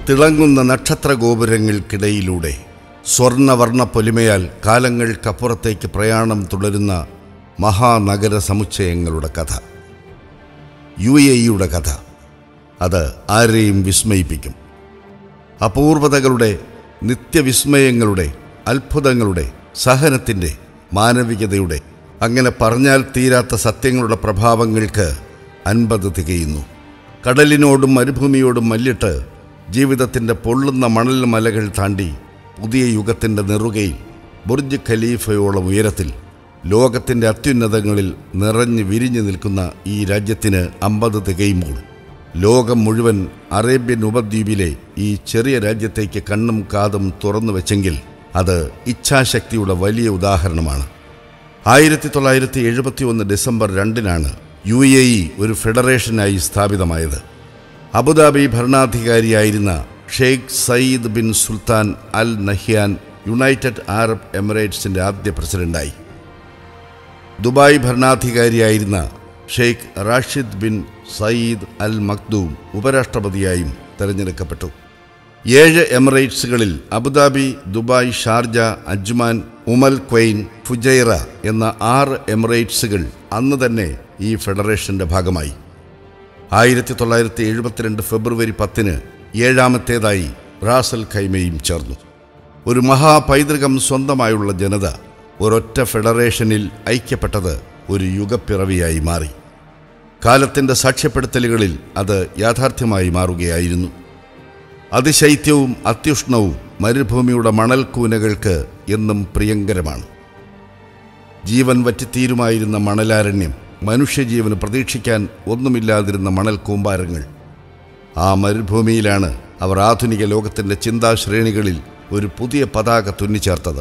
തിളങ്ങുന്ന നക്ഷത്ര ഗോപുരങ്ങൾക്കിടയിലൂടെ സ്വർണവർണ്ണ പൊലിമയാൽ കാലങ്ങൾക്കപ്പുറത്തേക്ക് പ്രയാണം തുടരുന്ന മഹാനഗര സമുച്ചയങ്ങളുടെ കഥ യു എ ഇയുടെ കഥ അത് ആരെയും വിസ്മയിപ്പിക്കും അപൂർവതകളുടെ നിത്യവിസ്മയങ്ങളുടെ അത്ഭുതങ്ങളുടെ സഹനത്തിൻ്റെ മാനവികതയുടെ അങ്ങനെ പറഞ്ഞാൽ തീരാത്ത സത്യങ്ങളുടെ പ്രഭാവങ്ങൾക്ക് അൻപത് തികയുന്നു കടലിനോടും മരുഭൂമിയോടും മല്ലിട്ട് ജീവിതത്തിൻ്റെ പൊള്ളുന്ന മണൽ മലകൾ താണ്ടി പുതിയ യുഗത്തിൻ്റെ നെറുകയിൽ ബുർജ് ഖലീഫയോളം ഉയരത്തിൽ ലോകത്തിൻ്റെ അത്യുന്നതങ്ങളിൽ നിറഞ്ഞു വിരിഞ്ഞു നിൽക്കുന്ന ഈ രാജ്യത്തിന് അമ്പത് തികയുമ്പോൾ ലോകം മുഴുവൻ അറേബ്യൻ ഉപദ്വീപിലെ ഈ ചെറിയ രാജ്യത്തേക്ക് കണ്ണും കാതും തുറന്നു വെച്ചെങ്കിൽ അത് ഇച്ഛാശക്തിയുടെ വലിയ ഉദാഹരണമാണ് ആയിരത്തി തൊള്ളായിരത്തി എഴുപത്തി ഒന്ന് ഡിസംബർ രണ്ടിനാണ് യു എ ഇ ഒരു ഫെഡറേഷനായി സ്ഥാപിതമായത് അബുദാബി ഭരണാധികാരിയായിരുന്ന Sheikh Zayed bin Sultan Al Nahyan United Arab എമിറേറ്റ്സിൻ്റെ ആദ്യ പ്രസിഡന്റായി ദുബായ് ഭരണാധികാരിയായിരുന്ന Sheikh Rashid bin Zayed Al Maktoum ഉപരാഷ്ട്രപതിയായും തെരഞ്ഞെടുക്കപ്പെട്ടു ഏഴ് എമിറേറ്റ്സുകളിൽ Abu Dhabi Dubai Sharjah Ajman Umm Al Quwain Fujairah എന്ന ആറ് എമിറേറ്റ്സുകൾ അന്ന് തന്നെ ഈ ഫെഡറേഷന്റെ ഭാഗമായി ആയിരത്തി തൊള്ളായിരത്തി എഴുപത്തിരണ്ട് ഫെബ്രുവരി പത്തിന് ഏഴാമത്തേതായി റാസൽ ഖൈമയും ചേർന്നു ഒരു മഹാപൈതൃകം സ്വന്തമായുള്ള ജനത ഒരൊറ്റ ഫെഡറേഷനിൽ ഐക്യപ്പെട്ടത് ഒരു യുഗപ്പിറവിയായി മാറി കാലത്തിൻ്റെ സാക്ഷ്യപ്പെടുത്തലുകളിൽ അത് യാഥാർത്ഥ്യമായി മാറുകയായിരുന്നു അതിശൈത്യവും അത്യുഷ്ണവും മരുഭൂമിയുടെ മണൽക്കൂനകൾക്ക് എന്നും പ്രിയങ്കരമാണ് ജീവൻ വറ്റിത്തീരുമായിരുന്ന മണലാരണ്യം മനുഷ്യജീവന് പ്രതീക്ഷിക്കാൻ ഒന്നുമില്ലാതിരുന്ന മണൽ കൂമ്പാരങ്ങൾ ആ മരുഭൂമിയിലാണ് അവർ ആധുനിക ലോകത്തിൻ്റെ ചിന്താശ്രേണികളിൽ ഒരു പുതിയ പതാക തുന്നിച്ചേർത്തത്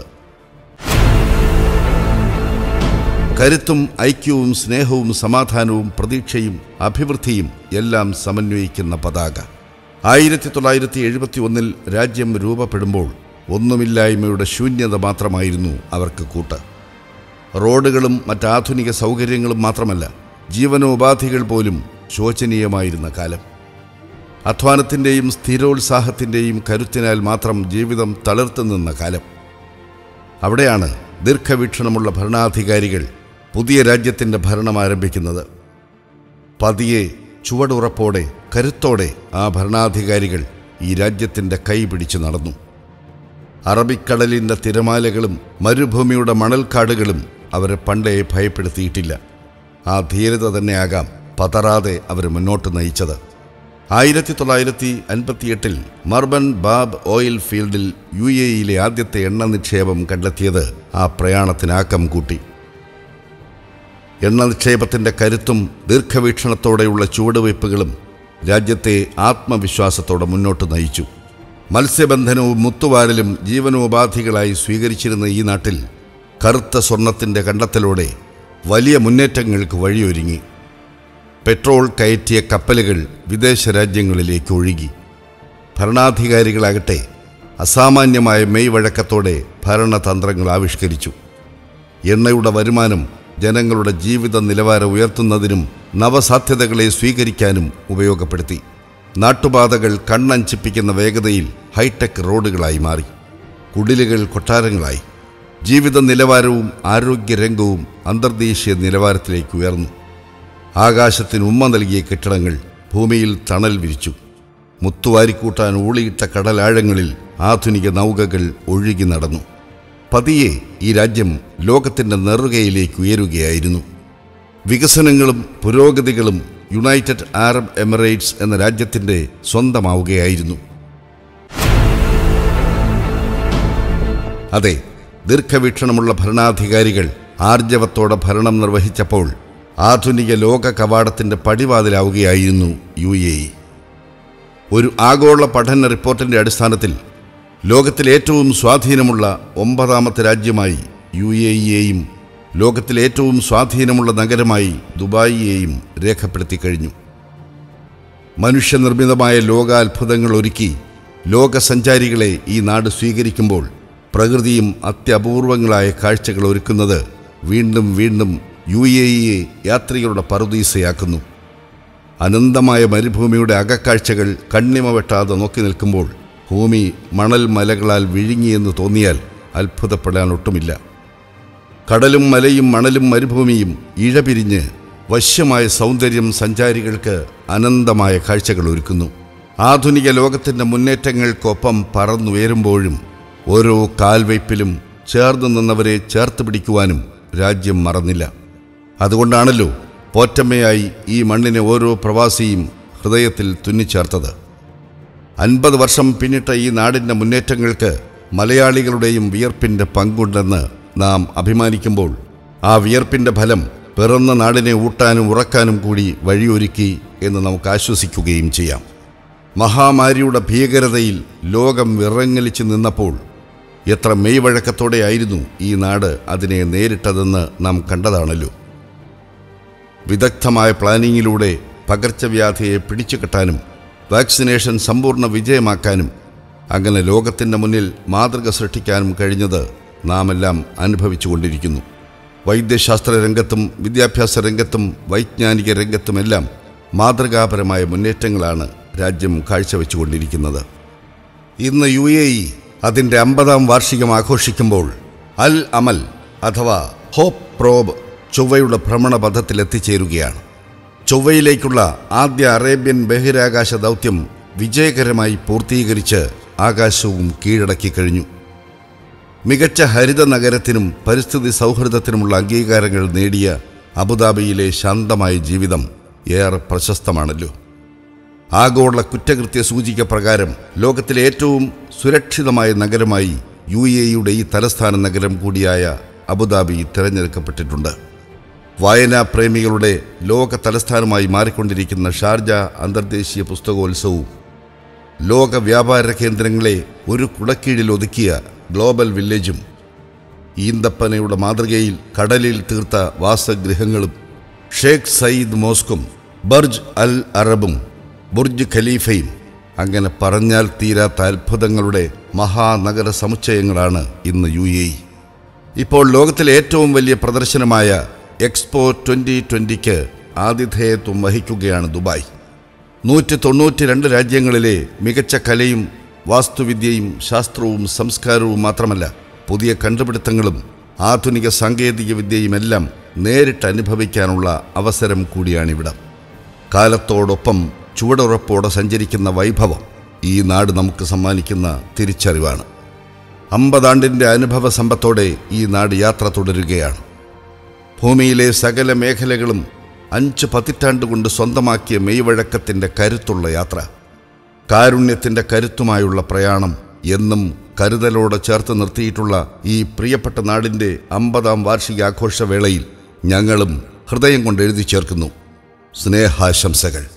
കരുത്തും ഐക്യവും സ്നേഹവും സമാധാനവും പ്രതീക്ഷയും അഭിവൃദ്ധിയും എല്ലാം സമന്വയിക്കുന്ന പതാക ആയിരത്തി തൊള്ളായിരത്തി എഴുപത്തി ഒന്നിൽ രാജ്യം രൂപപ്പെടുമ്പോൾ ഒന്നുമില്ലായ്മയുടെ ശൂന്യത മാത്രമായിരുന്നു അവർക്ക് കൂട്ട് റോഡുകളും മറ്റാധുനിക സൗകര്യങ്ങളും മാത്രമല്ല ജീവനോപാധികൾ പോലും ശോചനീയമായിരുന്ന കാലം അധ്വാനത്തിൻ്റെയും സ്ഥിരോത്സാഹത്തിൻ്റെയും കരുത്തിനാൽ മാത്രം ജീവിതം തളിർത്തു നിന്ന കാലം അവിടെയാണ് ദീർഘവീക്ഷണമുള്ള ഭരണാധികാരികൾ പുതിയ രാജ്യത്തിൻ്റെ ഭരണം ആരംഭിക്കുന്നത് പതിയെ ചുവടുറപ്പോടെ കരുത്തോടെ ആ ഭരണാധികാരികൾ ഈ രാജ്യത്തിൻ്റെ കൈ പിടിച്ചു നടന്നു അറബിക്കടലിൻ്റെ തിരമാലകളും മരുഭൂമിയുടെ മണൽക്കാടുകളും അവരെ പണ്ടേ ഭയപ്പെടുത്തിയിട്ടില്ല ആ ധീരത തന്നെയാകാം പതറാതെ അവർ മുന്നോട്ട് നയിച്ചത് ആയിരത്തി തൊള്ളായിരത്തി അൻപത്തിയെട്ടിൽ മർബൻ ബാബ് ഓയിൽ ഫീൽഡിൽ യു എ ഇയിലെ ആദ്യത്തെ എണ്ണ നിക്ഷേപം കണ്ടെത്തിയത് ആ പ്രയാണത്തിനാക്കം കൂട്ടി എണ്ണ നിക്ഷേപത്തിൻ്റെ കരുത്തും ദീർഘവീക്ഷണത്തോടെയുള്ള ചുവടുവയ്പ്പുകളും രാജ്യത്തെ ആത്മവിശ്വാസത്തോടെ മുന്നോട്ട് നയിച്ചു മത്സ്യബന്ധനവും മുത്തുവാരലും ജീവനോപാധികളായി സ്വീകരിച്ചിരുന്ന ഈ നാട്ടിൽ കറുത്ത സ്വർണത്തിൻ്റെ കണ്ടെത്തലോടെ വലിയ മുന്നേറ്റങ്ങൾക്ക് വഴിയൊരുങ്ങി പെട്രോൾ കയറ്റിയ കപ്പലുകൾ വിദേശ രാജ്യങ്ങളിലേക്ക് ഒഴുകി ഭരണാധികാരികളാകട്ടെ അസാമാന്യമായ മെയ് വഴക്കത്തോടെ ഭരണതന്ത്രങ്ങൾ ആവിഷ്കരിച്ചു എണ്ണയുടെ വരുമാനം ജനങ്ങളുടെ ജീവിത നിലവാരം ഉയർത്തുന്നതിനും നവസാധ്യതകളെ സ്വീകരിക്കാനും ഉപയോഗപ്പെടുത്തി നാട്ടുപാതകൾ കണ്ണഞ്ചിപ്പിക്കുന്ന വേഗതയിൽ ഹൈടെക് റോഡുകളായി മാറി കുടിലുകൾ കൊട്ടാരങ്ങളായി ജീവിത നിലവാരവും ആരോഗ്യരംഗവും അന്തർദേശീയ നിലവാരത്തിലേക്ക് ഉയർന്നു ആകാശത്തിന് ഉമ്മ നൽകിയ കെട്ടിടങ്ങൾ ഭൂമിയിൽ തണൽ വിരിച്ചു മുത്തുവാരിക്കൂട്ടാൻ ഊളിയിട്ട കടലാഴങ്ങളിൽ ആധുനിക നൗകകൾ ഒഴുകി നടന്നു പതിയെ ഈ രാജ്യം ലോകത്തിൻ്റെ നെറുകയിലേക്ക് ഉയരുകയായിരുന്നു വികസനങ്ങളും പുരോഗതികളും യുണൈറ്റഡ് അറബ് എമിറേറ്റ്സ് എന്ന രാജ്യത്തിൻ്റെ സ്വന്തമാവുകയായിരുന്നു അതെ ദീർഘവീക്ഷണമുള്ള ഭരണാധികാരികൾ ആർജവത്തോടെ ഭരണം നിർവഹിച്ചപ്പോൾ ആധുനിക ലോക കവാടത്തിൻ്റെ പടിവാതിലാവുകയായിരുന്നു യു എ ഇ ഒരു ആഗോള പഠന റിപ്പോർട്ടിൻ്റെ അടിസ്ഥാനത്തിൽ ലോകത്തിലെ ഏറ്റവും സ്വാധീനമുള്ള ഒമ്പതാമത്തെ രാജ്യമായി യു എ ഇയെയും ലോകത്തിലെ ഏറ്റവും സ്വാധീനമുള്ള നഗരമായി ദുബായിയെയും രേഖപ്പെടുത്തി കഴിഞ്ഞു മനുഷ്യനിർമ്മിതമായ ലോകാത്ഭുതങ്ങൾ ഒരുക്കി ലോകസഞ്ചാരികളെ ഈ നാട് സ്വീകരിക്കുമ്പോൾ പ്രകൃതിയും അത്യപൂർവങ്ങളായ കാഴ്ചകൾ ഒരുക്കുന്നത് വീണ്ടും വീണ്ടും യു എ ഇയെ യാത്രികരുടെ പറുദീസയാക്കുന്നു അനന്തമായ മരുഭൂമിയുടെ അകക്കാഴ്ചകൾ കണ്ണിമ വെട്ടാതെ നോക്കി നിൽക്കുമ്പോൾ ഭൂമി മണൽ മലകളാൽ വിഴുങ്ങിയെന്ന് തോന്നിയാൽ അത്ഭുതപ്പെടാൻ ഒട്ടുമില്ല കടലും മലയും മണലും മരുഭൂമിയും ഇഴപിരിഞ്ഞ് വശ്യമായ സൗന്ദര്യം സഞ്ചാരികൾക്ക് അനന്തമായ കാഴ്ചകൾ ഒരുക്കുന്നു ആധുനിക ലോകത്തിൻ്റെ മുന്നേറ്റങ്ങൾക്കൊപ്പം പറന്നുയരുമ്പോഴും ഓരോ കാൽവയ്പിലും ചേർന്ന് നിന്നവരെ ചേർത്ത് പിടിക്കുവാനും രാജ്യം മറന്നില്ല അതുകൊണ്ടാണല്ലോ പോറ്റമ്മയായി ഈ മണ്ണിനെ ഓരോ പ്രവാസിയും ഹൃദയത്തിൽ തുന്നിച്ചേർത്തത് അൻപത് വർഷം പിന്നിട്ട ഈ നാടിൻ്റെ മുന്നേറ്റങ്ങൾക്ക് മലയാളികളുടെയും വിയർപ്പിൻ്റെ പങ്കുണ്ടെന്ന് നാം അഭിമാനിക്കുമ്പോൾ ആ വിയർപ്പിൻ്റെ ഫലം പിറന്ന നാടിനെ ഊട്ടാനും ഉറക്കാനും കൂടി വഴിയൊരുക്കി എന്ന് നമുക്ക് ആശ്വസിക്കുകയും ചെയ്യാം മഹാമാരിയുടെ ഭീകരതയിൽ ലോകം വിറങ്ങലിച്ച് നിന്നപ്പോൾ എത്ര മെയ്വഴക്കത്തോടെയായിരുന്നു ഈ നാട് അതിനെ നേരിട്ടതെന്ന് നാം കണ്ടതാണല്ലോ വിദഗ്ധമായ പ്ലാനിങ്ങിലൂടെ പകർച്ചവ്യാധിയെ പിടിച്ചുകെട്ടാനും വാക്സിനേഷൻ സമ്പൂർണ്ണ വിജയമാക്കാനും അങ്ങനെ ലോകത്തിൻ്റെ മുന്നിൽ മാതൃക സൃഷ്ടിക്കാനും കഴിഞ്ഞത് നാം എല്ലാം അനുഭവിച്ചുകൊണ്ടിരിക്കുന്നു വൈദ്യശാസ്ത്ര രംഗത്തും വിദ്യാഭ്യാസ രംഗത്തും വൈജ്ഞാനിക രംഗത്തുമെല്ലാം മാതൃകാപരമായ മുന്നേറ്റങ്ങളാണ് രാജ്യം കാഴ്ചവെച്ചുകൊണ്ടിരിക്കുന്നത് ഇന്ന് യു എ ഇ അതിൻ്റെ അമ്പതാം വാർഷികം ആഘോഷിക്കുമ്പോൾ അൽ അമൽ അഥവാ ഹോപ്പ് പ്രോബ് ചൊവ്വയുടെ ഭ്രമണപഥത്തിലെത്തിച്ചേരുകയാണ് ചൊവ്വയിലേക്കുള്ള ആദ്യ അറേബ്യൻ ബഹിരാകാശ ദൗത്യം വിജയകരമായി പൂർത്തീകരിച്ച് ആകാശവും കീഴടക്കി കഴിഞ്ഞു മികച്ച ഹരിത നഗരത്തിനും പരിസ്ഥിതി സൗഹൃദത്തിനുമുള്ള അംഗീകാരങ്ങൾ നേടിയ അബുദാബിയിലെ ശാന്തമായ ജീവിതം ഏറെ പ്രശസ്തമാണല്ലോ ആഗോള കുറ്റകൃത്യ സൂചിക പ്രകാരം ലോകത്തിലെ ഏറ്റവും സുരക്ഷിതമായ നഗരമായി യു എയുടെ ഈ തലസ്ഥാന നഗരം കൂടിയായ അബുദാബി തിരഞ്ഞെടുക്കപ്പെട്ടിട്ടുണ്ട് വായനാ പ്രേമികളുടെ ലോക തലസ്ഥാനമായി മാറിക്കൊണ്ടിരിക്കുന്ന ഷാർജ അന്തർദേശീയ പുസ്തകോത്സവവും ലോക വ്യാപാര കേന്ദ്രങ്ങളെ ഒരു കുടക്കീഴിൽ ഒതുക്കിയ ഗ്ലോബൽ വില്ലേജും ഈന്തപ്പനയുടെ മാതൃകയിൽ കടലിൽ തീർത്ത വാസഗൃഹങ്ങളും ഷേഖ് സയ്യിദ് മോസ്കും ബർജ് അൽ അറബും ബുർജ് ഖലീഫയും അങ്ങനെ പറഞ്ഞാൽ തീരാത്ത അത്ഭുതങ്ങളുടെ മഹാനഗര സമുച്ചയങ്ങളാണ് ഇന്ന് യു എ ഇ ഇപ്പോൾ ലോകത്തിലെ ഏറ്റവും വലിയ പ്രദർശനമായ എക്സ്പോ ട്വൻ്റി ട്വൻ്റിക്ക് ആതിഥേയത്വം വഹിക്കുകയാണ് ദുബായ് നൂറ്റി തൊണ്ണൂറ്റി രണ്ട് രാജ്യങ്ങളിലെ മികച്ച കലയും വാസ്തുവിദ്യയും ശാസ്ത്രവും സംസ്കാരവും മാത്രമല്ല പുതിയ കണ്ടുപിടുത്തങ്ങളും ആധുനിക സാങ്കേതിക വിദ്യയുമെല്ലാം നേരിട്ട് അനുഭവിക്കാനുള്ള അവസരം കൂടിയാണിവിടം കാലത്തോടൊപ്പം ചുവടുറപ്പോടെ സഞ്ചരിക്കുന്ന വൈഭവം ഈ നാട് നമുക്ക് സമ്മാനിക്കുന്ന തിരിച്ചറിവാണ് അമ്പതാണ്ടിൻ്റെ അനുഭവ സമ്പത്തോടെ ഈ നാട് യാത്ര തുടരുകയാണ് ഭൂമിയിലെ സകല മേഖലകളും അഞ്ച് പതിറ്റാണ്ട് കൊണ്ട് സ്വന്തമാക്കിയ മെയ്വഴക്കത്തിൻ്റെ കരുത്തുള്ള യാത്ര കാരുണ്യത്തിൻ്റെ കരുത്തുമായുള്ള പ്രയാണം എന്നും കരുതലോടെ ചേർത്ത് നിർത്തിയിട്ടുള്ള ഈ പ്രിയപ്പെട്ട നാടിൻ്റെ അമ്പതാം വാർഷികാഘോഷവേളയിൽ ഞങ്ങളും ഹൃദയം കൊണ്ട് എഴുതി ചേർക്കുന്നു സ്നേഹാശംസകൾ